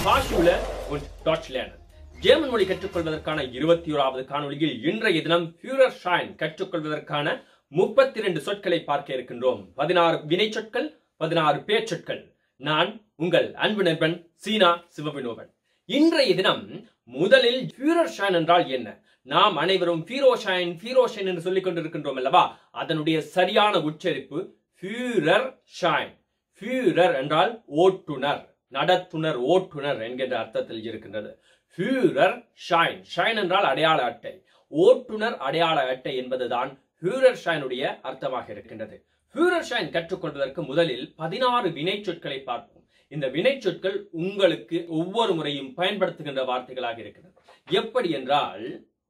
Fahrschule und Deutsch lernen. German மொழி கற்றுக்கொள்வதற்கான இருபத்தி ஓராவது காணொளியில் இன்றைய தினம் ஃபியூரர் ஷைன் கற்றுக்கொள்வதற்கான முப்பத்தி இரண்டு சொற்களை பார்க்க இருக்கின்றோம் பதினாறு வினை சொற்கள் பதினாறு பேச்சொற்கள் நான் உங்கள் அன்பு நண்பன் சீனா சிவவினோபன் இன்றைய தினம் முதலில் ஃபியூரர் ஷைன் என்றால் என்ன நாம் அனைவரும் ஃபீரோஷைன் ஃபீரோஷைன் என்று சொல்லிக் கொண்டிருக்கின்றோம் அல்லவா அதனுடைய சரியான உச்சரிப்பு ஃபியூரர் ஷைன் ஃபியூரர் என்றால் ஓட்டுனர் நடத்துனர் ஓட்டுனர் என்கின்ற அர்த்தத்தில் இருக்கின்றது ஃபியூரர் ஷைன் ஷைன் என்றால் அடையாள அட்டை ஓட்டுனர் அடையாள அட்டை என்பதுதான் ஃபியூரர் ஷைனுடைய அர்த்தமாக இருக்கின்றது ஃபியூரர் ஷைன் கற்றுக்கொள்வதற்கு முதலில் பதினாறு வினை சொற்களை பார்ப்போம் இந்த வினை சொற்கள் உங்களுக்கு ஒவ்வொரு முறையும் பயன்படுத்துகின்ற வார்த்தைகளாக இருக்கிறது எப்படி என்றால்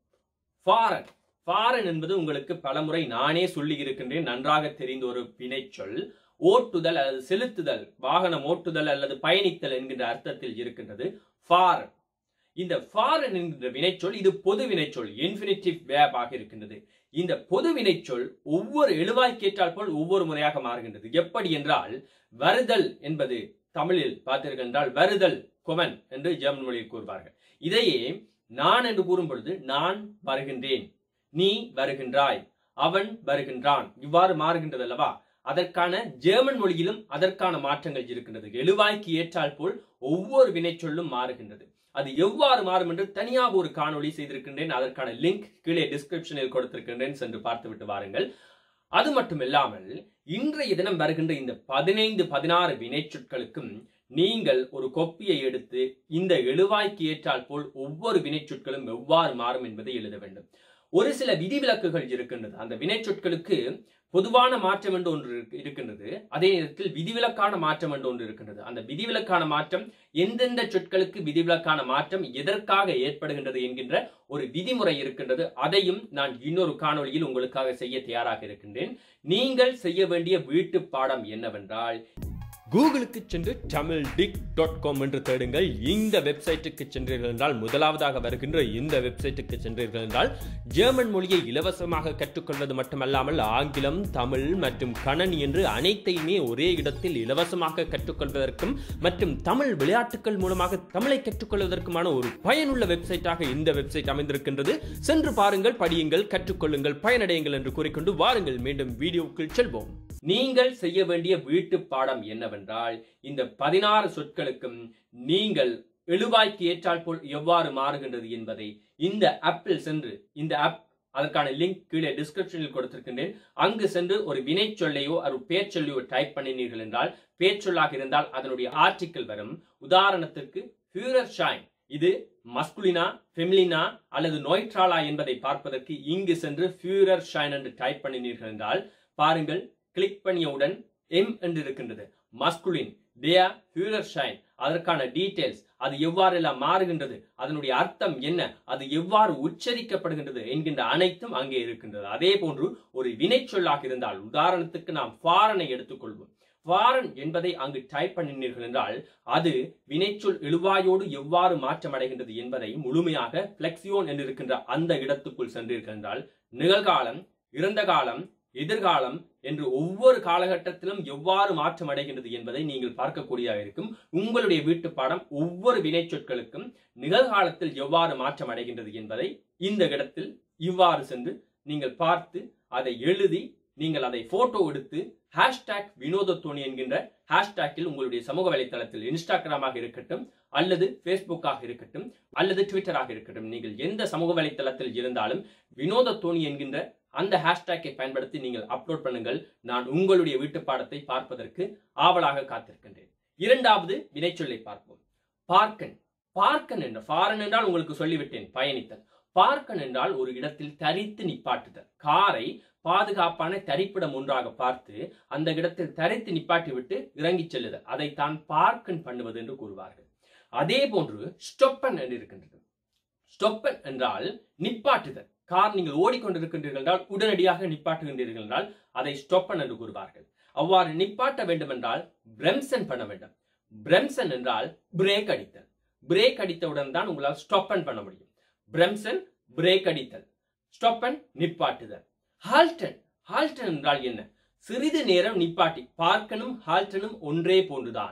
ஃபாரன் ஃபாரன் என்பது உங்களுக்கு பலமுறை நானே சொல்லி இருக்கின்றேன் நன்றாக தெரிந்த ஒரு வினைச்சொல் ஓட்டுதல் அல்லது செலுத்துதல் வாகனம் ஓட்டுதல் அல்லது பயணித்தல் என்கின்ற அர்த்தத்தில் இருக்கின்றது ஃபாரன் இந்த ஃபாரன் என்கின்ற வினைச்சொல் இது பொது வினைச்சொல் இன்ஃபினிட்டிவ் வேப் ஆக இருக்கின்றது இந்த பொது வினைச்சொல் ஒவ்வொரு எழுவாய்க்கேற்றால் போல் ஒவ்வொரு முறையாக மாறுகின்றது எப்படி என்றால் வருதல் என்பது தமிழில் பார்த்தீர்கள் என்றால் வருதல் கொமன் என்று ஜெர்மன் மொழியில் கூறுவார்கள் இதையே நான் என்று கூறும் பொழுது நான் வருகின்றேன் நீ வருகின்றாய் அவன் வருகின்றான் இவ்வாறு மாறுகின்றது அல்லவா அதற்கான ஜெர்மன் மொழியிலும் அதற்கான மாற்றங்கள் இருக்கின்றது எழுவாய்க்கு ஏற்றால் போல் ஒவ்வொரு வினைச்சொல்லும் மாறுகின்றது அது எவ்வாறு மாறும் என்று தனியாக ஒரு காணொளி செய்திருக்கின்றேன் அதற்கான லிங்க் கீழே டிஸ்கிரிப்ஷனில் கொடுத்திருக்கின்றேன் சென்று பார்த்துவிட்டு வாருங்கள் அது மட்டும் இல்லாமல் இன்றைய தினம் வருகின்ற இந்த பதினைந்து பதினாறு வினைச்சொற்களுக்கும் நீங்கள் ஒரு கொப்பியை எடுத்து இந்த எழுவாய்க்கு ஏற்றால் போல் ஒவ்வொரு வினைச்சொற்களும் எவ்வாறு மாறும் என்பதை எழுத வேண்டும் ஒரு சில விதிவிலக்குகள் இருக்கின்றது அந்த வினைச்சொற்களுக்கு பொதுவான மாற்றம் என்று ஒன்று இருக்கின்றது அதே நேரத்தில் விதிவிலக்கான மாற்றம் என்று ஒன்று இருக்கின்றது அந்த விதிவிலக்கான மாற்றம் எந்தெந்த சொற்களுக்கு விதிவிலக்கான மாற்றம் எதற்காக ஏற்படுகின்றது என்கின்ற ஒரு விதிமுறை இருக்கின்றது அதையும் நான் இன்னொரு காணொளியில் உங்களுக்காக செய்ய தயாராக இருக்கின்றேன் நீங்கள் செய்ய வேண்டிய வீட்டு பாடம் என்னவென்றால் கூகுளுக்கு சென்று தமிழ் டிக் டாட் காம் என்று தேடுங்கள் இந்த வெப்சைட்டுக்கு சென்றீர்கள் என்றால் முதலாவதாக வருகின்ற இந்த வெப்சைட்டுக்கு சென்றீர்கள் என்றால் ஜெர்மன் மொழியை இலவசமாக கற்றுக்கொள்வது மட்டுமல்லாமல் ஆங்கிலம் தமிழ் மற்றும் கணனி என்று அனைத்தையுமே ஒரே இடத்தில் இலவசமாக கற்றுக்கொள்வதற்கும் மற்றும் தமிழ் விளையாட்டுகள் மூலமாக தமிழை கற்றுக்கொள்வதற்குமான ஒரு பயனுள்ள வெப்சைட்டாக இந்த வெப்சைட் அமைந்திருக்கின்றது சென்று பாருங்கள் படியுங்கள் கற்றுக்கொள்ளுங்கள் பயனடையுங்கள் என்று கூறிக்கொண்டு வாருங்கள் மீண்டும் வீடியோக்குள் செல்வோம் நீங்கள் செய்ய வேண்டிய வீட்டு பாடம் என்னவென்றால் இந்த பதினாறு சொற்களுக்கும் நீங்கள் எழுவாய்க்கு ஏற்றால் போல் எவ்வாறு மாறுகின்றது என்பதை இந்த ஆப்பில் சென்று இந்த ஆப் அதற்கான லிங்க் கீழே டிஸ்கிரிப்ஷனில் கொடுத்திருக்கின்றேன் அங்கு சென்று ஒரு வினைச்சொல்லையோ ஒரு பேச்சொல்லையோ டைப் பண்ணினீர்கள் என்றால் பேச்சொல்லாக இருந்தால் அதனுடைய ஆர்டிக்கிள் வரும் உதாரணத்திற்கு ஃபியூரர் ஷைன் இது மஸ்குலினா ஃபெமிலினா அல்லது நோய்ட்ராலா என்பதை பார்ப்பதற்கு இங்கு சென்று ஃபியூரர் ஷைன் என்று டைப் பண்ணினீர்கள் என்றால் பாருங்கள் கிளிக் பண்ணியவுடன் எம் என்று இருக்கின்றது மஸ்குலின் தேயா ஃபியூரர் ஷைன் அதற்கான டீடைல்ஸ் அது எவ்வாறெல்லாம் மாறுகின்றது அதனுடைய அர்த்தம் என்ன அது எவ்வாறு உச்சரிக்கப்படுகின்றது என்கின்ற அனைத்தும் அங்கே இருக்கின்றது அதே போன்று ஒரு வினைச்சொல்லாக இருந்தால் உதாரணத்துக்கு நாம் ஃபாரனை எடுத்துக்கொள்வோம் ஃபாரன் என்பதை அங்கு டைப் பண்ணினீர்கள் என்றால் அது வினைச்சொல் எழுவாயோடு எவ்வாறு மாற்றமடைகின்றது என்பதை முழுமையாக பிளெக்சியோன் என்று இருக்கின்ற அந்த இடத்துக்குள் சென்றீர்கள் என்றால் நிகழ்காலம் இறந்த காலம் எதிர்காலம் என்று ஒவ்வொரு காலகட்டத்திலும் எவ்வாறு மாற்றம் அடைகின்றது என்பதை நீங்கள் பார்க்கக்கூடியதாக இருக்கும் உங்களுடைய வீட்டு பாடம் ஒவ்வொரு வினைச்சொற்களுக்கும் நிகழ்காலத்தில் எவ்வாறு மாற்றம் அடைகின்றது என்பதை இந்த இடத்தில் இவ்வாறு சென்று நீங்கள் பார்த்து அதை எழுதி நீங்கள் அதை போட்டோ எடுத்து ஹேஷ்டாக் வினோத தோணி என்கின்ற ஹேஷ்டாக்கில் உங்களுடைய சமூக வலைத்தளத்தில் இன்ஸ்டாகிராமாக இருக்கட்டும் அல்லது ஃபேஸ்புக்காக இருக்கட்டும் அல்லது ட்விட்டராக இருக்கட்டும் நீங்கள் எந்த சமூக வலைத்தளத்தில் இருந்தாலும் வினோத தோணி என்கின்ற அந்த ஹேஷ்டேக்கை பயன்படுத்தி நீங்கள் அப்லோட் பண்ணுங்கள் நான் உங்களுடைய வீட்டு பாடத்தை பார்ப்பதற்கு ஆவலாக காத்திருக்கின்றேன் இரண்டாவது வினைச்சொல்லை பார்ப்போம் பார்க்கன் பார்க்கன் என்ற ஃபாரன் என்றால் உங்களுக்கு சொல்லிவிட்டேன் பயணித்தல் பார்க்கன் என்றால் ஒரு இடத்தில் தரித்து நிப்பாட்டுதல் காரை பாதுகாப்பான தரிப்பிடம் ஒன்றாக பார்த்து அந்த இடத்தில் தரித்து நிப்பாட்டி விட்டு இறங்கி செல்லுதல் அதை தான் பார்க்கன் பண்ணுவது என்று கூறுவார்கள் அதே போன்று ஸ்டொப்பன் என்று இருக்கின்றது ஸ்டொப்பன் என்றால் நிப்பாட்டுதல் கார் நீங்கள் ஓடிக்கொண்டிருக்கின்றீர்கள் என்றால் உடனடியாக நிப்பாட்டுகின்றீர்கள் என்றால் அதை ஸ்டொப்பன் என்று கூறுவார்கள் அவ்வாறு நிப்பாட்ட வேண்டும் என்றால் பிரம்சன் பண்ண வேண்டும் பிரம்சன் என்றால் பிரேக் அடித்தல் பிரேக் அடித்தவுடன் தான் உங்களால் ஸ்டொப்பன் பண்ண முடியும் பிரம்சன் பிரேக் அடித்தல் ஸ்டொப்பன் நிப்பாட்டுதல் ஹால்டன் ஹால்டன் என்றால் என்ன சிறிது நேரம் நிப்பாட்டி பார்க்கனும் ஹால்டனும் ஒன்றே போன்றுதான்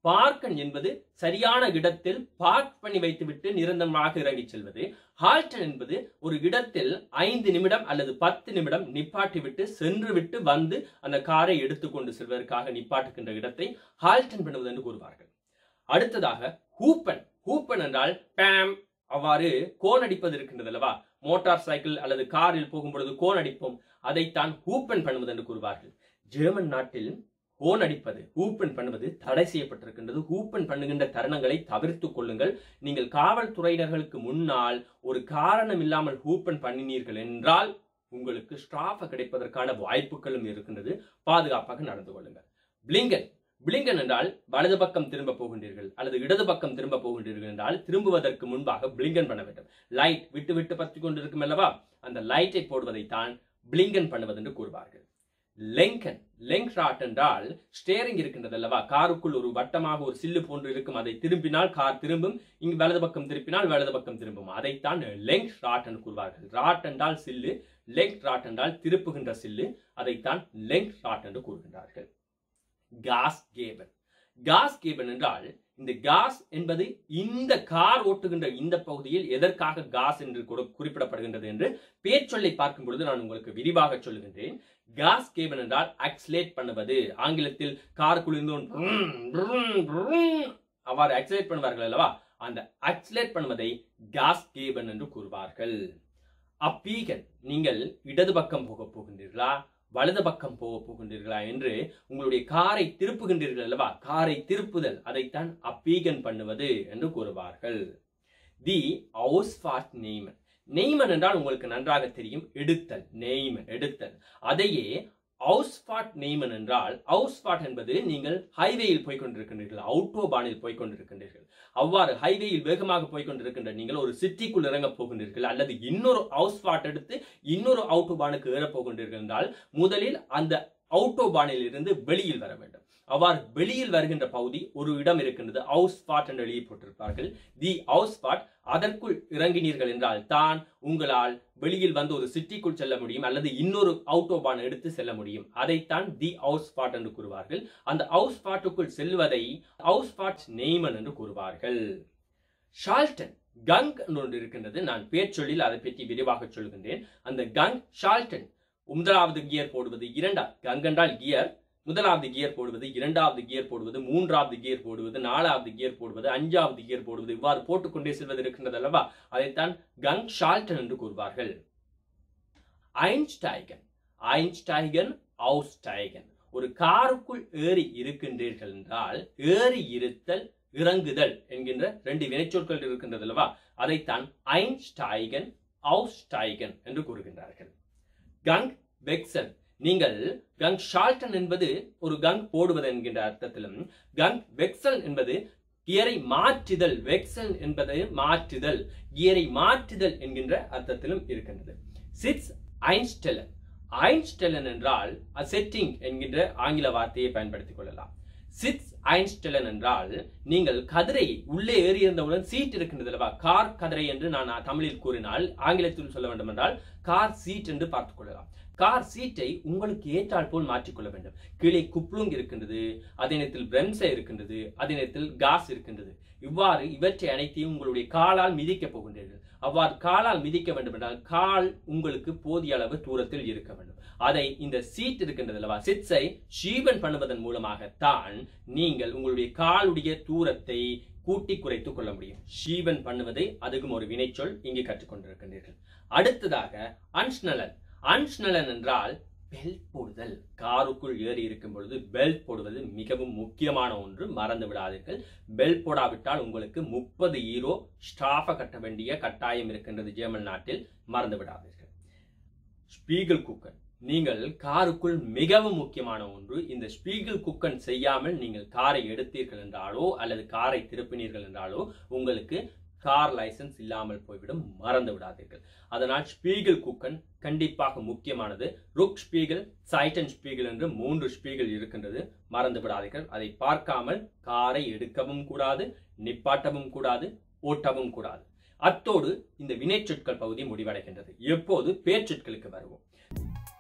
பார்க்கன் என்பது சரியான இடத்தில் பார்க் பண்ணி வைத்துவிட்டு நிரந்தரமாக இறங்கிச் செல்வது ஹால்டன் என்பது ஒரு இடத்தில் ஐந்து நிமிடம் அல்லது பத்து நிமிடம் நிப்பாட்டி விட்டு சென்று விட்டு வந்து அந்த காரை எடுத்துக்கொண்டு செல்வதற்காக நிப்பாட்டுகின்ற இடத்தை ஹால்டன் பண்ணுவது என்று கூறுவார்கள் அடுத்ததாக ஹூப்பன் ஹூப்பன் என்றால் பேம் அவ்வாறு கோன் அடிப்பது இருக்கின்றது அல்லவா மோட்டார் சைக்கிள் அல்லது காரில் போகும் பொழுது கோன் அடிப்போம் அதைத்தான் ஹூப்பன் பண்ணுவது என்று கூறுவார்கள் ஜெர்மன் நாட்டில் ஹோன் அடிப்பது ஹூப்பன் பண்ணுவது தடை செய்யப்பட்டிருக்கின்றது ஹூப்பன் பண்ணுகின்ற தருணங்களை தவிர்த்துக் கொள்ளுங்கள் நீங்கள் காவல்துறையினர்களுக்கு முன்னால் ஒரு காரணம் இல்லாமல் ஹூப்பன் பண்ணினீர்கள் என்றால் உங்களுக்கு ஸ்டாஃப் கிடைப்பதற்கான வாய்ப்புகளும் இருக்கின்றது பாதுகாப்பாக நடந்து கொள்ளுங்கள் பிளிங்கன் பிளிங்கன் என்றால் வலது பக்கம் திரும்ப போகின்றீர்கள் அல்லது இடது பக்கம் திரும்ப போகின்றீர்கள் என்றால் திரும்புவதற்கு முன்பாக பிளிங்கன் பண்ண வேண்டும் லைட் விட்டு விட்டு பற்றி கொண்டிருக்கும் அல்லவா அந்த லைட்டை போடுவதைத்தான் பிளிங்கன் பண்ணுவது என்று கூறுவார்கள் லெங்கன் லெங்க் ஷாட் என்றால் ஸ்டேரிங் இருக்கின்றது அல்லவா காருக்குள் ஒரு வட்டமாக ஒரு சில்லு போன்று இருக்கும் அதை திரும்பினால் கார் திரும்பும் இங்கு வலது பக்கம் திருப்பினால் வலது பக்கம் திரும்பும் அதைத்தான் லெங்க் ஷாட் என்று கூறுவார்கள் ராட் என்றால் சில்லு லெங்க் ராட் என்றால் திருப்புகின்ற சில்லு அதைத்தான் லெங்க் ஷாட் என்று கூறுகின்றார்கள் காஸ் கேபன் காஸ் கேபன் என்றால் இந்த காஸ் என்பது இந்த கார் ஓட்டுகின்ற இந்த பகுதியில் எதற்காக காஸ் என்று கூட- குறிப்பிடப்படுகின்றது என்று பேச்சொல்லை பார்க்கும் பொழுது நான் உங்களுக்கு விரிவாக சொல்லுகின்றேன் காஸ் கேபன் என்றால் அக்ஸ்லேட் பண்ணுவது ஆங்கிலத்தில் காருக்குள் இருந்து ஒன்று ப்ரும், ப்ரும், ப்ரும் அவ்வாறு அக்ஸ்லேட் பண்ணுவார்கள் அல்லவா அந்த அக்ஸ்லேட் பண்ணுவதை காஸ் கேபன் என்று கூறுவார்கள் அப்பீகன் நீங்கள் இடது பக்கம் போக போகின்றீர்களா வலது பக்கம் போக போகின்றீர்களா என்று உங்களுடைய காரை திருப்புகின்றீர்கள் அல்லவா காரை திருப்புதல் அதைத்தான் அப்பீகன் பண்ணுவது என்று கூறுவார்கள் தி அவுஸ்பாட் நெய்மன் நெய்மன் என்றால் உங்களுக்கு நன்றாக தெரியும் எடுத்தல் நெய்மன் எடுத்தல் அதையே அவுஸ்பாட் நெய்மன் என்றால் அவுஸ்பாட் என்பது நீங்கள் ஹைவேயில் போய் கொண்டிருக்கின்றீர்கள் அவுட்டோபானில் போய் கொண்டிருக்கின்றீர்கள் அவ்வாறு ஹைவேயில் வேகமாக போய் கொண்டிருக்கின்ற நீங்கள் ஒரு சிட்டிக்குள் இறங்கப் போகின்றீர்கள் அல்லது இன்னொரு அவுஸ்பாட் எடுத்து இன்னொரு அவுட்டோபானுக்கு ஏறப் போகின்றீர்கள் என்றால் முதலில் அந்த அவுட்டோபானில் இருந்து வெளியில் வர வேண்டும் அவ்வாறு வெளியில் வருகின்ற பகுதி ஒரு இடம் இருக்கின்றது ஹவுஸ் ஸ்பாட் என்று எழுதி போட்டிருப்பார்கள் தி ஹவுஸ் ஸ்பாட் அதற்குள் இறங்கினீர்கள் என்றால் தான் உங்களால் வெளியில் வந்து ஒரு சிட்டிக்குள் செல்ல முடியும் அல்லது இன்னொரு அவுட்டோபான் எடுத்து செல்ல முடியும் அதைத்தான் தி ஹவுஸ் ஸ்பாட் என்று கூறுவார்கள் அந்த ஹவுஸ் ஸ்பாட்டுக்குள் செல்வதை ஹவுஸ் ஸ்பாட் நெய்மன் என்று கூறுவார்கள் ஷால்டன் கங் என்று ஒன்று இருக்கின்றது நான் பேச்சொல்லில் அதை பற்றி விரிவாக சொல்கின்றேன் அந்த கங் ஷால்டன் முதலாவது கியர் போடுவது இரண்டா கங் என்றால் கியர் முதலாவது கியர் போடுவது இரண்டாவது கியர் போடுவது மூன்றாவது கியர் போடுவது நாலாவது கியர் போடுவது அஞ்சாவது கியர் போடுவது இவ்வாறு போட்டுக்கொண்டே செல்வது இருக்கின்றது அல்லவா அதைத்தான் கங் ஷால்டன் என்று கூறுவார்கள் ஐன்ஸ்டைகன் ஐன்ஸ்டைகன் அவுஸ்டைகன் ஒரு காருக்குள் ஏறி இருக்கின்றீர்கள் என்றால் ஏறி இருத்தல் இறங்குதல் என்கின்ற ரெண்டு வினைச்சொற்கள் இருக்கின்றது அல்லவா அதைத்தான் ஐன்ஸ்டைகன் அவுஸ்டைகன் என்று கூறுகின்றார்கள் கங் வெக்சன் நீங்கள் கங் ஷால்டன் என்பது ஒரு கங் போடுவது என்கின்ற அர்த்தத்திலும் கங் வெக்சல் என்பது கியரை மாற்றுதல் வெக்சல் என்பது மாற்றுதல் கியரை மாற்றுதல் என்கின்ற அர்த்தத்திலும் இருக்கின்றது சிட்ஸ் ஐன்ஸ்டெலன் ஐன்ஸ்டெலன் என்றால் செட்டிங் என்கின்ற ஆங்கில வார்த்தையை பயன்படுத்திக் கொள்ளலாம் சிட்ஸ் ஐன்ஸ்டெலன் என்றால் நீங்கள் கதிரை உள்ளே ஏறியிருந்தவுடன் சீட் இருக்கின்றது அல்லவா கார் கதிரை என்று நான் தமிழில் கூறினால் ஆங்கிலத்தில் சொல்ல வேண்டும் என்றால் கார் சீட் என்று பார்த்துக் கொள்ளலாம் கார் சீட்டை உங்களுக்கு ஏற்றால் போல் மாற்றிக்கொள்ள வேண்டும் கீழே குப்ளுங் இருக்கின்றது அதே நேரத்தில் பிரம்சை இருக்கின்றது அதே நேரத்தில் காஸ் இருக்கின்றது இவ்வாறு இவற்றை அனைத்தையும் உங்களுடைய காலால் மிதிக்க போகின்றீர்கள் அவ்வாறு காலால் மிதிக்க வேண்டும் என்றால் கால் உங்களுக்கு போதிய அளவு தூரத்தில் இருக்க வேண்டும் அதை இந்த சீட் இருக்கின்றது அல்லவா சிட்ஸை ஷீவன் பண்ணுவதன் மூலமாகத்தான் நீங்கள் உங்களுடைய காலுடைய தூரத்தை கூட்டி குறைத்துக் கொள்ள முடியும் ஷீவன் பண்ணுவதை அதுக்கும் ஒரு வினைச்சொல் இங்கே கற்றுக்கொண்டிருக்கின்றீர்கள் அடுத்ததாக அன்ஸ்னலன் அன்ஸ்னலன் என்றால் பெல்ட் போடுதல் காருக்குள் ஏறி இருக்கும் பொழுது பெல்ட் போடுவது மிகவும் முக்கியமான ஒன்று மறந்து விடாதீர்கள் பெல்ட் போடாவிட்டால் உங்களுக்கு முப்பது ஈரோ ஸ்டாஃப கட்ட வேண்டிய கட்டாயம் இருக்கின்றது ஜெர்மன் நாட்டில் மறந்து விடாதீர்கள் ஸ்பீகல் குக்கன் நீங்கள் காருக்குள் மிகவும் முக்கியமான ஒன்று இந்த ஸ்பீகல் குக்கன் செய்யாமல் நீங்கள் காரை எடுத்தீர்கள் என்றாலோ அல்லது காரை திருப்பினீர்கள் என்றாலோ உங்களுக்கு கார் லைசன்ஸ் இல்லாமல் போய்விடும் மறந்து விடாதீர்கள் அதனால் ஸ்பீகல் குக்கன் கண்டிப்பாக முக்கியமானது ருக் ஸ்பீகல் சைட்டன் ஸ்பீகல் என்று மூன்று ஸ்பீகல் இருக்கின்றது மறந்து விடாதீர்கள் அதை பார்க்காமல் காரை எடுக்கவும் கூடாது நிப்பாட்டவும் கூடாது ஓட்டவும் கூடாது அத்தோடு இந்த வினைச்சொற்கள் பகுதி முடிவடைகின்றது எப்போது பேர்ச்சொற்களுக்கு வருவோம்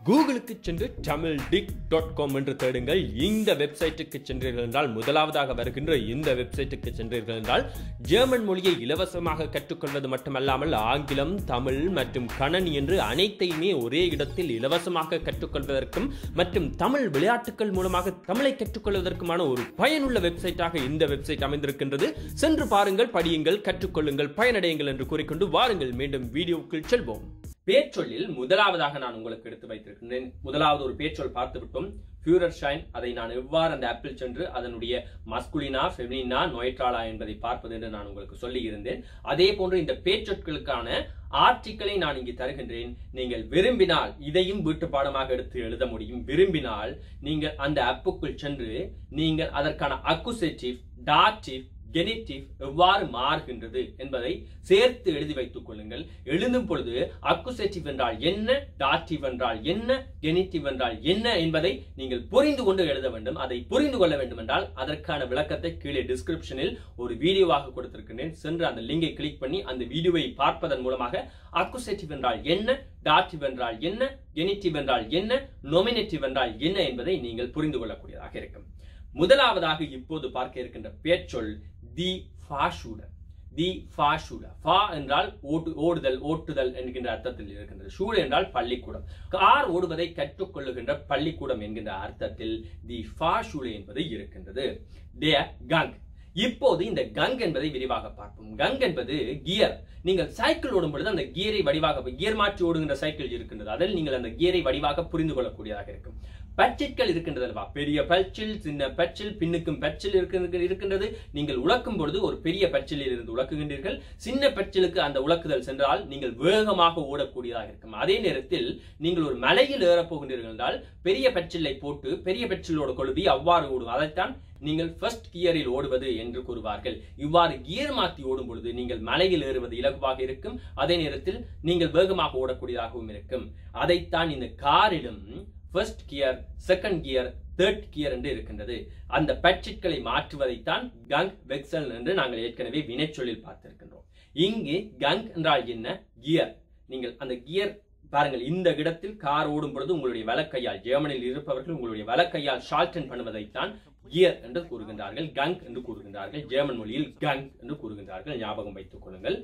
கூகுளுக்கு சென்று தமிழ் டிக் டாட் காம் என்று தேடுங்கள் இந்த வெப்சைட்டுக்கு சென்றீர்கள் என்றால் முதலாவதாக வருகின்ற இந்த வெப்சைட்டுக்கு சென்றீர்கள் என்றால் ஜெர்மன் மொழியை இலவசமாக கற்றுக்கொள்வது மட்டுமல்லாமல் ஆங்கிலம் தமிழ் மற்றும் கணனி என்று அனைத்தையுமே ஒரே இடத்தில் இலவசமாக கற்றுக்கொள்வதற்கும் மற்றும் தமிழ் விளையாட்டுகள் மூலமாக தமிழை கற்றுக்கொள்வதற்குமான ஒரு பயனுள்ள வெப்சைட்டாக இந்த வெப்சைட் அமைந்திருக்கின்றது சென்று பாருங்கள் படியுங்கள் கற்றுக்கொள்ளுங்கள் பயனடையுங்கள் என்று கூறிக்கொண்டு வாருங்கள் மீண்டும் வீடியோக்குள் செல்வோம் பேச்சொல்லில் முதலாவதாக நான் உங்களுக்கு எடுத்து வைத்திருக்கின்றேன் முதலாவது ஒரு பேச்சொல் பார்த்து விட்டோம் ஃபியூரர் ஷைன் அதை நான் எவ்வாறு அந்த ஆப்பிள் சென்று அதனுடைய மஸ்குலினா ஃபெமினா நொய்ட்ராலா என்பதை பார்ப்பது என்று நான் உங்களுக்கு சொல்லி இருந்தேன் அதே போன்று இந்த பேச்சொற்களுக்கான ஆர்டிக்கலை நான் இங்கு தருகின்றேன் நீங்கள் விரும்பினால் இதையும் வீட்டு பாடமாக எடுத்து எழுத முடியும் விரும்பினால் நீங்கள் அந்த ஆப்புக்குள் சென்று நீங்கள் அதற்கான அக்குசேட்டிவ் டாட்டிவ் கெனிட்டிவ் எவ்வாறு மாறுகின்றது என்பதை சேர்த்து எழுதி வைத்துக் கொள்ளுங்கள் எழுதும் பொழுது அக்குசேட்டிவ் என்றால் என்ன டாட்டிவ் என்றால் என்ன கெனிட்டிவ் என்றால் என்ன என்பதை நீங்கள் புரிந்து கொண்டு எழுத வேண்டும் அதை புரிந்து கொள்ள வேண்டும் என்றால் அதற்கான விளக்கத்தை கீழே டிஸ்கிரிப்ஷனில் ஒரு வீடியோவாக கொடுத்திருக்கின்றேன் சென்று அந்த லிங்கை கிளிக் பண்ணி அந்த வீடியோவை பார்ப்பதன் மூலமாக அக்குசேட்டிவ் என்றால் என்ன டாட்டிவ் என்றால் என்ன கெனிட்டிவ் என்றால் என்ன நொமினேட்டிவ் என்றால் என்ன என்பதை நீங்கள் புரிந்து கொள்ளக்கூடியதாக இருக்கும் முதலாவதாக இப்போது பார்க்க இருக்கின்ற பேச்சொல் தி ஃபாஷூடர் தி ஃபாஷூட ஃபா என்றால் ஓட்டு ஓடுதல் ஓட்டுதல் என்கின்ற அர்த்தத்தில் இருக்கின்றது ஷூடு என்றால் பள்ளிக்கூடம் கார் ஓடுவதை கற்றுக்கொள்ளுகின்ற பள்ளிக்கூடம் என்கின்ற அர்த்தத்தில் தி ஃபாஷூடு என்பது இருக்கின்றது டே கங் இப்போது இந்த கங் என்பதை விரிவாக பார்ப்போம் கங் என்பது கியர் நீங்கள் சைக்கிள் ஓடும் பொழுது அந்த கியரை வடிவாக கியர் மாற்றி ஓடுகின்ற சைக்கிள் இருக்கின்றது அதில் நீங்கள் அந்த கியரை வடிவாக புரிந்து கொள்ளக்கூடியதாக இருக்கும் பட்சிட்கள் இருக்கின்றது அல்லவா பெரிய பச்சில் சின்ன பச்சில் பின்னுக்கும் பச்சில் இருக்கின்றது நீங்கள் உழக்கும் பொழுது ஒரு பெரிய பச்சிலில் இருந்து உழக்குகின்றீர்கள் சின்ன பச்சிலுக்கு அந்த உழக்குதல் சென்றால் நீங்கள் வேகமாக ஓடக்கூடியதாக இருக்கும் அதே நேரத்தில் நீங்கள் ஒரு மலையில் ஏறப் போகின்றீர்கள் என்றால் பெரிய பச்சிலை போட்டு பெரிய பச்சிலோட கொழுவி அவ்வாறு ஓடும் அதைத்தான் நீங்கள் ஃபர்ஸ்ட் கியரில் ஓடுவது என்று கூறுவார்கள் இவ்வாறு கியர் மாற்றி ஓடும் பொழுது நீங்கள் மலையில் ஏறுவது இலகுவாக இருக்கும் அதே நேரத்தில் நீங்கள் வேகமாக ஓடக்கூடியதாகவும் இருக்கும் அதைத்தான் இந்த காரிலும் first gear second gear third gear என்று இருக்கின்றது அந்த பட்ஜெட்களை மாற்றுவதைத்தான் கங் வெக்சல் என்று நாங்கள் ஏற்கனவே வினைச்சொல்லில் பார்த்திருக்கின்றோம் இங்கு கங் என்றால் என்ன கியர் நீங்கள் அந்த கியர் பாருங்கள் இந்த இடத்தில் கார் ஓடும் பொழுது உங்களுடைய வலக்கையால் ஜெர்மனியில் இருப்பவர்கள் உங்களுடைய வலக்கையால் ஷால்டன் பண்ணுவதைத்தான் கியர் என்று கூறுகின்றார்கள் கங் என்று கூறுகின்றார்கள் ஜெர்மன் மொழியில் கங் என்று கூறுகின்றார்கள் ஞாபகம் வைத்துக் கொள்ளுங்கள்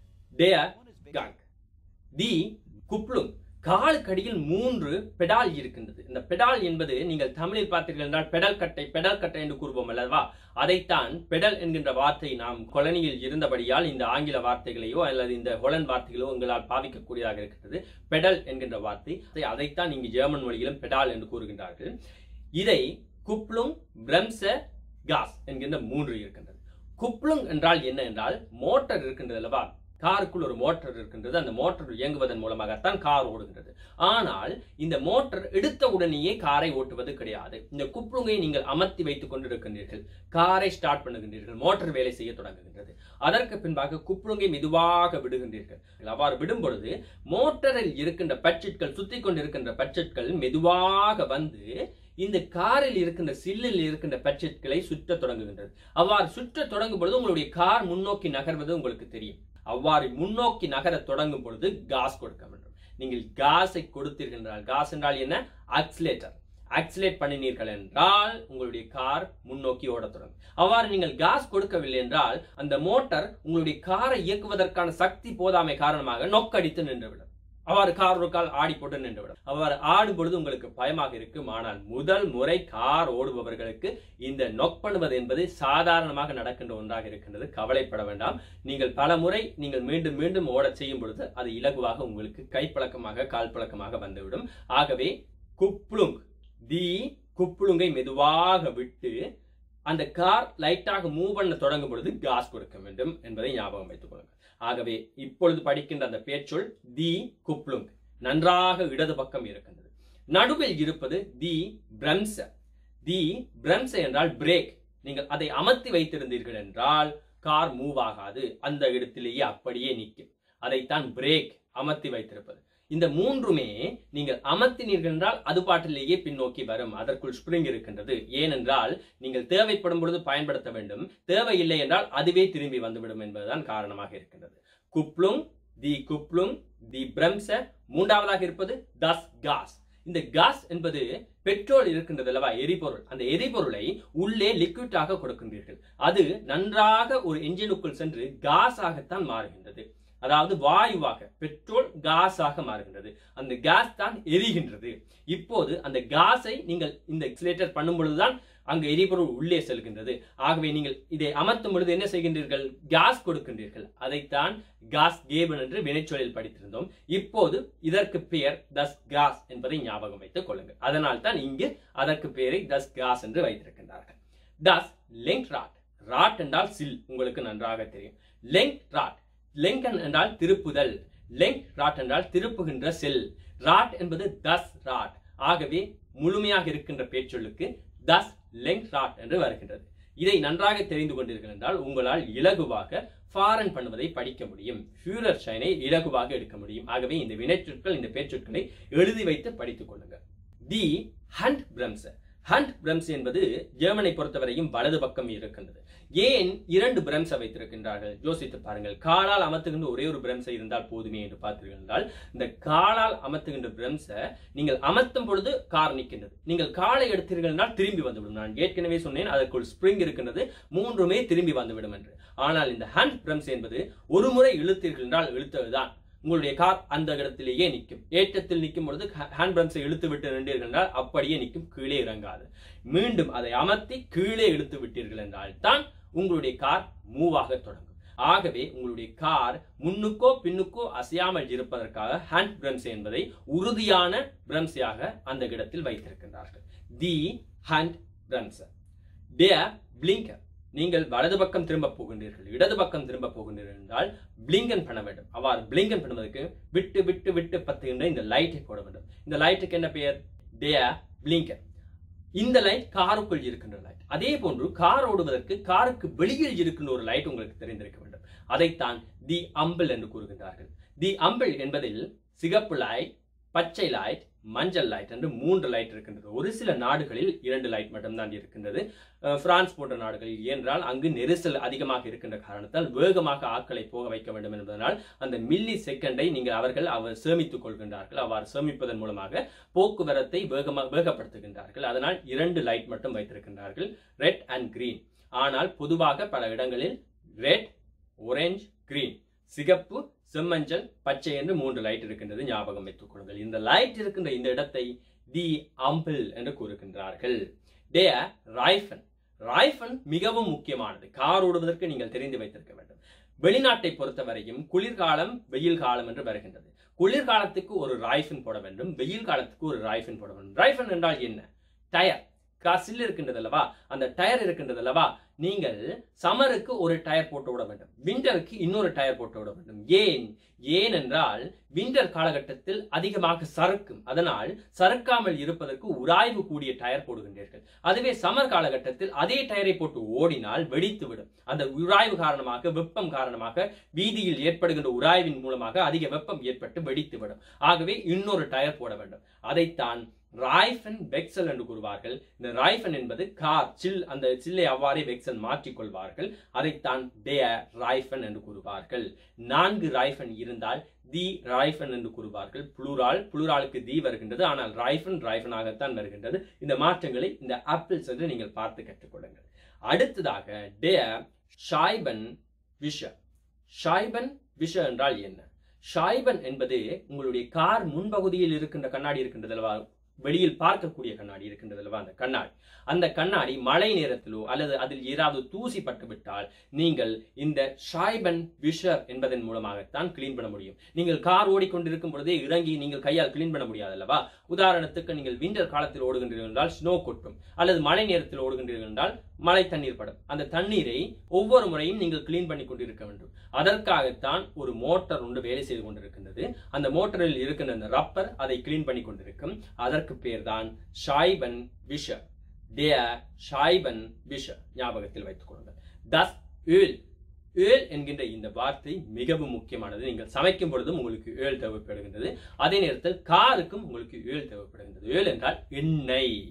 டே கங் தி குப்ளும் காலுக்கடியில் மூன்று பெடால் இருக்கின்றது இந்த பெடால் என்பது நீங்கள் தமிழில் பார்த்தீர்கள் என்றால் பெடல் கட்டை பெடல் கட்டை என்று கூறுவோம் அல்லவா அதைத்தான் பெடல் என்கின்ற வார்த்தை நாம் கொலனியில் இருந்தபடியால் இந்த ஆங்கில வார்த்தைகளையோ அல்லது இந்த ஹொலன் வார்த்தைகளோ உங்களால் பாவிக்கக்கூடியதாக இருக்கிறது பெடல் என்கின்ற வார்த்தை அதைத்தான் இங்கு ஜெர்மன் மொழியிலும் பெடால் என்று கூறுகின்றார்கள் இதை குப்ளுங் பிரம்ச காஸ் என்கின்ற மூன்று இருக்கின்றது குப்ளுங் என்றால் என்ன என்றால் மோட்டார் இருக்கின்றது அல்லவா காருக்குள் ஒரு மோட்டார் இருக்கின்றது அந்த மோட்டார் இயங்குவதன் மூலமாகத்தான் கார் ஓடுகின்றது ஆனால் இந்த மோட்டார் எடுத்த உடனேயே காரை ஓட்டுவது கிடையாது இந்த குப்ளுங்கை நீங்கள் அமர்த்தி வைத்துக் கொண்டிருக்கின்றீர்கள் காரை ஸ்டார்ட் பண்ணுகின்றீர்கள் மோட்டார் வேலை செய்ய தொடங்குகின்றது அதற்கு பின்பாக குப்ளுங்கை மெதுவாக விடுகின்றீர்கள் அவ்வாறு விடும் பொழுது மோட்டரில் இருக்கின்ற பட்ஜெட்கள் சுத்தி கொண்டிருக்கின்ற பட்ஜெட்கள் மெதுவாக வந்து இந்த காரில் இருக்கின்ற சில்லில் இருக்கின்ற பட்ஜெட்களை சுற்ற தொடங்குகின்றது அவ்வாறு சுற்ற தொடங்கும் பொழுது உங்களுடைய கார் முன்னோக்கி நகர்வது உங்களுக்கு தெரியும் அவ்வாறு முன்னோக்கி நகர தொடங்கும் பொழுது காஸ் கொடுக்க வேண்டும் நீங்கள் காஸை கொடுத்தீர்கள் காஸ் என்றால் என்ன அக்சிலேட்டர் ஆக்சிலேட் பண்ணினீர்கள் என்றால் உங்களுடைய கார் முன்னோக்கி ஓட தொடங்கும் அவ்வாறு நீங்கள் காஸ் கொடுக்கவில்லை என்றால் அந்த மோட்டார் உங்களுடைய காரை இயக்குவதற்கான சக்தி போதாமை காரணமாக நொக்கடித்து நின்றுவிடும் அவ்வாறு கார் ஒரு கால் ஆடி போட்டு நின்றுவிடும் அவ்வாறு ஆடும் பொழுது உங்களுக்கு பயமாக இருக்கும் ஆனால் முதல் முறை கார் ஓடுபவர்களுக்கு இந்த நொக் பண்ணுவது என்பது சாதாரணமாக நடக்கின்ற ஒன்றாக இருக்கின்றது கவலைப்பட வேண்டாம் நீங்கள் பல முறை நீங்கள் மீண்டும் மீண்டும் ஓட செய்யும் பொழுது அது இலகுவாக உங்களுக்கு கைப்பழக்கமாக கால் பழக்கமாக வந்துவிடும் ஆகவே குப்ளுங் தி குப்ளுங்கை மெதுவாக விட்டு அந்த கார் லைட்டாக மூவ் பண்ண தொடங்கும் பொழுது காஸ் கொடுக்க வேண்டும் என்பதை ஞாபகம் வைத்துக் கொள்ளுங்கள் ஆகவே இப்பொழுது படிக்கின்ற அந்த பேச்சொல் தி குப்ளுங் நன்றாக இடது பக்கம் இருக்கின்றது நடுவில் இருப்பது தி பிரம்ச தி பிரம்ச என்றால் பிரேக் நீங்கள் அதை அமர்த்தி வைத்திருந்தீர்கள் என்றால் கார் மூவ் ஆகாது அந்த இடத்திலேயே அப்படியே நிற்கும் அதைத்தான் பிரேக் அமர்த்தி வைத்திருப்பது இந்த மூன்றுமே நீங்கள் அமர்த்தினீர்கள் என்றால் அது பாட்டிலேயே பின்னோக்கி வரும் அதற்குள் ஸ்ப்ரிங் இருக்கின்றது ஏனென்றால் நீங்கள் தேவைப்படும் பொழுது பயன்படுத்த வேண்டும் தேவையில்லை என்றால் அதுவே திரும்பி வந்துவிடும் என்பதுதான் காரணமாக இருக்கின்றது குப்ளுங் தி குப்ளுங் தி பிரம்ச மூன்றாவதாக இருப்பது தஸ் காஸ் இந்த காஸ் என்பது பெட்ரோல் இருக்கின்றது அல்லவா எரிபொருள் அந்த எரிபொருளை உள்ளே லிக்விட்டாக கொடுக்கின்றீர்கள் அது நன்றாக ஒரு என்ஜினுக்குள் சென்று காஸாகத்தான் மாறுகின்றது அதாவது வாயுவாக பெட்ரோல் காஸாக மாறுகின்றது அந்த காஸ் தான் எரிகின்றது இப்போது அந்த காஸை நீங்கள் இந்த எக்ஸிலேட்டர் பண்ணும் பொழுதுதான் அங்கு எரிபொருள் உள்ளே செல்கின்றது ஆகவே நீங்கள் இதை அமர்த்தும் பொழுது என்ன செய்கின்றீர்கள் காஸ் கொடுக்கின்றீர்கள் அதைத்தான் காஸ் கேபன் என்று வினைச்சொல்லில் படித்திருந்தோம் இப்போது இதற்கு பெயர் தஸ் காஸ் என்பதை ஞாபகம் வைத்துக் கொள்ளுங்கள் அதனால் தான் இங்கு அதற்கு பெயரை தஸ் காஸ் என்று வைத்திருக்கின்றார்கள் தஸ் லெங்க் ராட் ராட் என்றால் சில் உங்களுக்கு நன்றாக தெரியும் லெங்க் ராட் லெங்கன் என்றால் திருப்புதல் லெங்க் ராட் என்றால் திருப்புகின்ற செல் ராட் என்பது தஸ் ராட் ஆகவே முழுமையாக இருக்கின்ற பேச்சொல்லுக்கு தஸ் லெங்க் ராட் என்று வருகின்றது இதை நன்றாக தெரிந்து கொண்டீர்கள் என்றால் உங்களால் இலகுவாக ஃபாரன் பண்ணுவதை படிக்க முடியும் ஃபியூரர் ஷைனை இலகுவாக எடுக்க முடியும் ஆகவே இந்த வினைச்சொற்கள் இந்த பேச்சொற்களை எழுதி வைத்து படித்துக் கொள்ளுங்கள் தி ஹண்ட் பிரம்ஸ் ஹண்ட் பிரம்ஸ் என்பது ஜெர்மனை பொறுத்தவரையும் வலது பக்கம் இருக்கின்றது ஏன் இரண்டு பிரம்ஸை வைத்திருக்கின்றார்கள் யோசித்து பாருங்கள் காலால் அமர்த்துகின்ற ஒரே ஒரு பிரம்ஸை இருந்தால் போதுமே என்று பார்த்தீர்கள் என்றால் இந்த காலால் அமர்த்துகின்ற பிரம்ஸை நீங்கள் அமர்த்தும் பொழுது கார் நிற்கின்றது நீங்கள் காலை எடுத்தீர்கள் என்றால் திரும்பி வந்துவிடும் நான் ஏற்கனவே சொன்னேன் அதற்குள் ஸ்ப்ரிங் இருக்கின்றது மூன்றுமே திரும்பி வந்துவிடும் என்று ஆனால் இந்த ஹேண்ட் பிரம்ஸ் என்பது ஒரு முறை இழுத்தீர்கள் என்றால் இழுத்ததுதான் உங்களுடைய கார் அந்த இடத்திலேயே நிற்கும் ஏற்றத்தில் நிற்கும் பொழுது ஹேண்ட் பிரம்ஸை இழுத்து விட்டு நின்றீர்கள் என்றால் அப்படியே நிற்கும் கீழே இறங்காது மீண்டும் அதை அமர்த்தி கீழே இழுத்து விட்டீர்கள் என்றால் தான் உங்களுடைய கார் மூவ் ஆக தொடங்கும் ஆகவே உங்களுடைய கார் முன்னுக்கோ பின்னுக்கோ அசையாமல் இருப்பதற்காக ஹேண்ட் பிரம்ஸ் என்பதை உறுதியான பிரம்ஸையாக அந்த இடத்தில் வைத்திருக்கின்றார்கள் தி ஹேண்ட் பிரம்ஸ் டே பிளிங்கர் நீங்கள் வலது பக்கம் திரும்ப போகின்றீர்கள் இடது பக்கம் திரும்ப போகின்றீர்கள் என்றால் பிளிங்கன் பண்ண வேண்டும் அவ்வாறு பிளிங்கன் பண்ணுவதற்கு விட்டு விட்டு விட்டு பத்துகின்ற இந்த லைட்டை போட வேண்டும் இந்த லைட்டுக்கு என்ன பெயர் டே பிளிங்கர் இந்த லைட் காருக்குள் இருக்கின்ற லைட் அதே போன்று கார் ஓடுவதற்கு காருக்கு வெளியில் இருக்கின்ற ஒரு லைட் உங்களுக்கு தெரிந்திருக்க வேண்டும் அதைத்தான் தி அம்பிள் என்று கூறுகின்றார்கள் தி அம்பிள் என்பதில் சிகப்பு லைட் பச்சை லைட் மஞ்சள் லைட் என்று மூன்று லைட் இருக்கின்றது ஒரு சில நாடுகளில் இரண்டு லைட் மட்டும்தான் இருக்கின்றது அஹ் பிரான்ஸ் போன்ற நாடுகளில் ஏனென்றால் அங்கு நெரிசல் அதிகமாக இருக்கின்ற காரணத்தால் வேகமாக ஆட்களை போக வைக்க வேண்டும் என்பதனால் அந்த மில்லி செகண்டை நீங்கள் அவர்கள் அவர் சேமித்துக் கொள்கின்றார்கள் அவ்வாறு சேமிப்பதன் மூலமாக போக்குவரத்தை வேகமாக வேகப்படுத்துகின்றார்கள் அதனால் இரண்டு லைட் மட்டும் வைத்திருக்கின்றார்கள் ரெட் அண்ட் கிரீன் ஆனால் பொதுவாக பல இடங்களில் ரெட் orange கிரீன் சிகப்பு செம்மஞ்சள் பச்சை என்று மூன்று லைட் இருக்கின்றது ஞாபகம் வைத்துக் கொள்ளுங்கள் இந்த லைட் இருக்கின்ற இந்த இடத்தை தி அம்பிள் என்று கூறுகின்றார்கள் டே ரைஃபன் ரைஃபன் மிகவும் முக்கியமானது கார் ஓடுவதற்கு நீங்கள் தெரிந்து வைத்திருக்க வேண்டும் வெளிநாட்டை பொறுத்தவரையும் குளிர்காலம் வெயில் காலம் என்று வருகின்றது குளிர்காலத்துக்கு ஒரு ரைஃபன் போட வேண்டும் வெயில் காலத்துக்கு ஒரு ரைஃபன் போட வேண்டும் ரைஃபன் என்றால் என்ன டயர் காசில் இருக்கின்றது அல்லவா அந்த டயர் இருக்கின்றது அல்லவா நீங்கள் சமருக்கு ஒரு டயர் போட்டு விட வேண்டும் விண்டருக்கு இன்னொரு டயர் போட்டு விட வேண்டும் ஏன் ஏன் என்றால் விண்டர் காலகட்டத்தில் அதிகமாக சறுக்கும் அதனால் சறுக்காமல் இருப்பதற்கு உராய்வு கூடிய டயர் போடுகின்றீர்கள் அதுவே சமர் காலகட்டத்தில் அதே டயரை போட்டு ஓடினால் வெடித்து விடும் அந்த உராய்வு காரணமாக வெப்பம் காரணமாக வீதியில் ஏற்படுகின்ற உராய்வின் மூலமாக அதிக வெப்பம் ஏற்பட்டு வெடித்து விடும் ஆகவே இன்னொரு டயர் போட வேண்டும் அதைத்தான் ராய்ஃபன் வெக்சல் என்று கூறுவார்கள் இந்த ராய்ஃபன் என்பது கார் சில் அந்த சில்லை அவ்வாறே வெக்சல் மாற்றிக் கொள்வார்கள் அதைத்தான் டே ராய்ஃபன் என்று கூறுவார்கள் நான்கு ராய்ஃபன் இருந்தால் தி ராய்ஃபன் என்று கூறுவார்கள் புளூரால் புளூராலுக்கு தி வருகின்றது ஆனால் ராய்ஃபன் ராய்ஃபனாகத்தான் வருகின்றது இந்த மாற்றங்களை இந்த ஆப்பிள்ஸ் என்று நீங்கள் பார்த்து கற்றுக்கொள்ளுங்கள் அடுத்ததாக டே ஷாய்பன் விஷ ஷாய்பன் விஷ என்றால் என்ன ஷாய்பன் என்பது உங்களுடைய கார் முன்பகுதியில் இருக்கின்ற கண்ணாடி இருக்கின்றது அல்லவா வெளியில் பார்க்கக்கூடிய கண்ணாடி இருக்கின்றது அல்லவா அந்த கண்ணாடி அந்த கண்ணாடி மழை நேரத்திலோ அல்லது அதில் ஏதாவது தூசி பட்டுவிட்டால் நீங்கள் இந்த ஷாய்பன் விஷர் என்பதன் மூலமாகத்தான் கிளீன் பண்ண முடியும் நீங்கள் கார் ஓடிக்கொண்டிருக்கும் பொழுதே இறங்கி நீங்கள் கையால் கிளீன் பண்ண முடியாது அல்லவா உதாரணத்துக்கு நீங்கள் விண்டர் காலத்தில் ஓடுகின்றீர்கள் என்றால் ஸ்னோ கொட்டும் அல்லது மழை நேரத்தில் ஓடுகின்றீர்கள் என்றால் மழை தண்ணீர் படும் அந்த தண்ணீரை ஒவ்வொரு முறையும் நீங்கள் கிளீன் பண்ணி கொண்டிருக்க வேண்டும் அதற்காகத்தான் ஒரு மோட்டார் ஒன்று வேலை செய்து கொண்டிருக்கின்றது அந்த மோட்டரில் இருக்கின்ற அந்த ரப்பர் அதை கிளீன் பண்ணி கொண்டிருக்கும் அதற்கு பேர் தான் ஷாய்பன் விஷர் டே ஷாய்பன் விஷர் ஞாபகத்தில் வைத்துக் கொள்ளுங்கள் தஸ் ஏல் ஏல் என்கின்ற இந்த வார்த்தை மிகவும் முக்கியமானது நீங்கள் சமைக்கும் பொழுதும் உங்களுக்கு ஏல் தேவைப்படுகின்றது அதே நேரத்தில் காருக்கும் உங்களுக்கு ஏல் தேவைப்படுகின்றது ஏல் என்றால் எண்ணெய்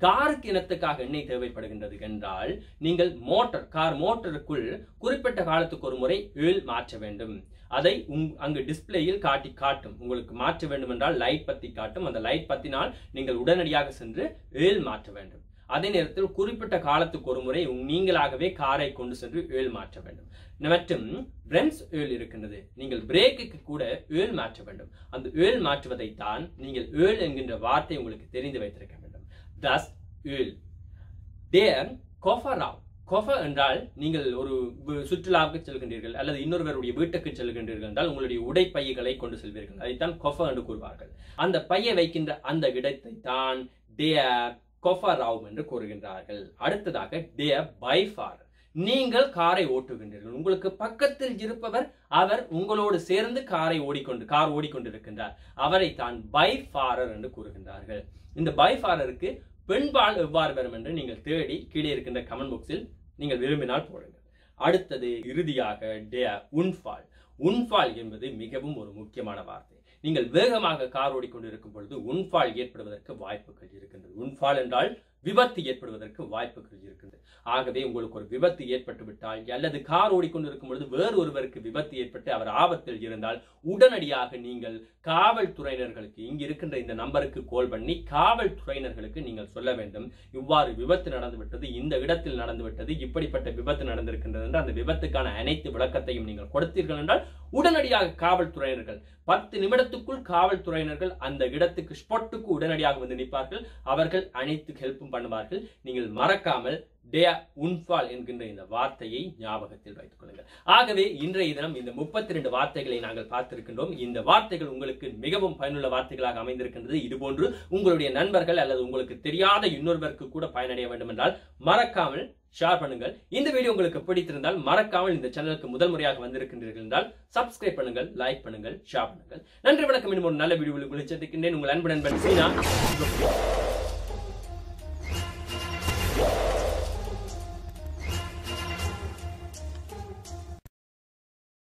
காருக்கு இனத்துக்காக எண்ணெய் தேவைப்படுகின்றது என்றால் நீங்கள் மோட்டார் கார் மோட்டருக்குள் குறிப்பிட்ட காலத்துக்கு ஒரு முறை ஏல் மாற்ற வேண்டும் அதை உங் அங்கு டிஸ்பிளேயில் காட்டி காட்டும் உங்களுக்கு மாற்ற வேண்டும் என்றால் லைட் பத்தி காட்டும் அந்த லைட் பத்தினால் நீங்கள் உடனடியாக சென்று ஏல் மாற்ற வேண்டும் அதே நேரத்தில் குறிப்பிட்ட காலத்துக்கு ஒரு முறை உங் நீங்களாகவே காரை கொண்டு சென்று ஏல் மாற்ற வேண்டும் மற்றும் பிரemஸ் ஏல் இருக்கின்றது நீங்கள் பிரேக்குக்கு கூட ஏல் மாற்ற வேண்டும் அந்த ஏல் மாற்றுவதை தான் நீங்கள் ஏல் என்கின்ற வார்த்தை உங்களுக்கு தெரிந்து வைத்திருக்க வேண்டும் தஸ் ஏல் தேர் கொஃபராவ் கொஃப என்றால் நீங்கள் ஒரு வு- சுற்றுலாவுக்கு செல்கின்றீர்கள் அல்லது இன்னொருவருடைய வீட்டுக்கு செல்கின்றீர்கள் என்றால் உங்களுடைய உடைப்பைகளை கொண்டு செல்வீர்கள் அதைத்தான் கொஃப என்று கூறுவார்கள் அந்த பையை வைக்கின்ற அந்த இடத்தை தான் தேர் கொஃபராவ் என்று கூறுகின்றார்கள் அடுத்ததாக தேர் பைஃபார் நீங்கள் காரை ஓட்டுகின்றீர்கள் உங்களுக்கு பக்கத்தில் இருப்பவர் அவர் உங்களோடு சேர்ந்து காரை ஓடிக்கொண்டு கார் ஓடிக்கொண்டிருக்கின்றார் அவரை தான் பைஃபாரர் என்று கூறுகின்றார்கள் இந்த பைஃபாரருக்கு பெண்பால் எவ்வாறு வரும் என்று நீங்கள் தேடி கீழே இருக்கின்ற கமெண்ட் பாக்ஸில் நீங்கள் விரும்பினால் போடுங்கள் அடுத்தது இறுதியாக டே உன்ஃபால் உன்ஃபால் என்பது மிகவும் ஒரு முக்கியமான வார்த்தை நீங்கள் வேகமாக கார் ஓடிக்கொண்டிருக்கும் பொழுது உன்ஃபால் ஏற்படுவதற்கு வாய்ப்புகள் இருக்கின்றது உன்ஃபால் என்றால் விபத்து ஏற்படுவதற்கு வாய்ப்புகள் இருக்கின்றது ஆகவே உங்களுக்கு ஒரு விபத்து ஏற்பட்டு விட்டால் அல்லது கார் ஓடிக்கொண்டிருக்கும் பொழுது வேறு ஒருவருக்கு விபத்து ஏற்பட்டு அவர் ஆபத்தில் இருந்தால் உடனடியாக நீங்கள் காவல்துறையினர்களுக்கு இங்கு இருக்கின்ற இந்த நம்பருக்கு கால் பண்ணி காவல்துறையினர்களுக்கு நீங்கள் சொல்ல வேண்டும் இவ்வாறு விபத்து நடந்துவிட்டது இந்த இடத்தில் நடந்துவிட்டது இப்படிப்பட்ட விபத்து நடந்திருக்கின்றது என்று அந்த விபத்துக்கான அனைத்து விளக்கத்தையும் நீங்கள் கொடுத்தீர்கள் என்றால் உடனடியாக காவல்துறையினர்கள் பத்து நிமிடத்துக்குள் காவல்துறையினர்கள் அந்த இடத்துக்கு ஸ்பாட்டுக்கு உடனடியாக வந்து நிற்பார்கள் அவர்கள் அனைத்து ஹெல்ப்பும் பண்ணுவார்கள் நீங்கள் மறக்காமல் டே உன்ஃபால் என்கின்ற இந்த வார்த்தையை ஞாபகத்தில் வைத்துக் கொள்ளுங்கள் ஆகவே இன்றைய தினம் இந்த முப்பத்தி ரெண்டு வார்த்தைகளை நாங்கள் பார்த்திருக்கின்றோம் இந்த வார்த்தைகள் உங்களுக்கு மிகவும் பயனுள்ள வார்த்தைகளாக அமைந்திருக்கின்றது இதுபோன்று உங்களுடைய நண்பர்கள் அல்லது உங்களுக்கு தெரியாத இன்னொருவருக்கு கூட பயனடைய வேண்டும் என்றால் மறக்காமல் ஷேர் பண்ணுங்கள் இந்த வீடியோ உங்களுக்கு பிடித்திருந்தால் மறக்காமல் இந்த சேனலுக்கு முதல் முறையாக வந்திருக்கின்றீர்கள் என்றால் சப்ஸ்கிரைப் பண்ணுங்கள் லைக் பண்ணுங்கள் ஷேர் பண்ணுங்கள் நன்றி வணக்கம் இன்னும் ஒரு நல்ல வீடியோவில் உங்களை சந்திக்கின்றேன் உங்கள் அன்பு நண்பன் சீனா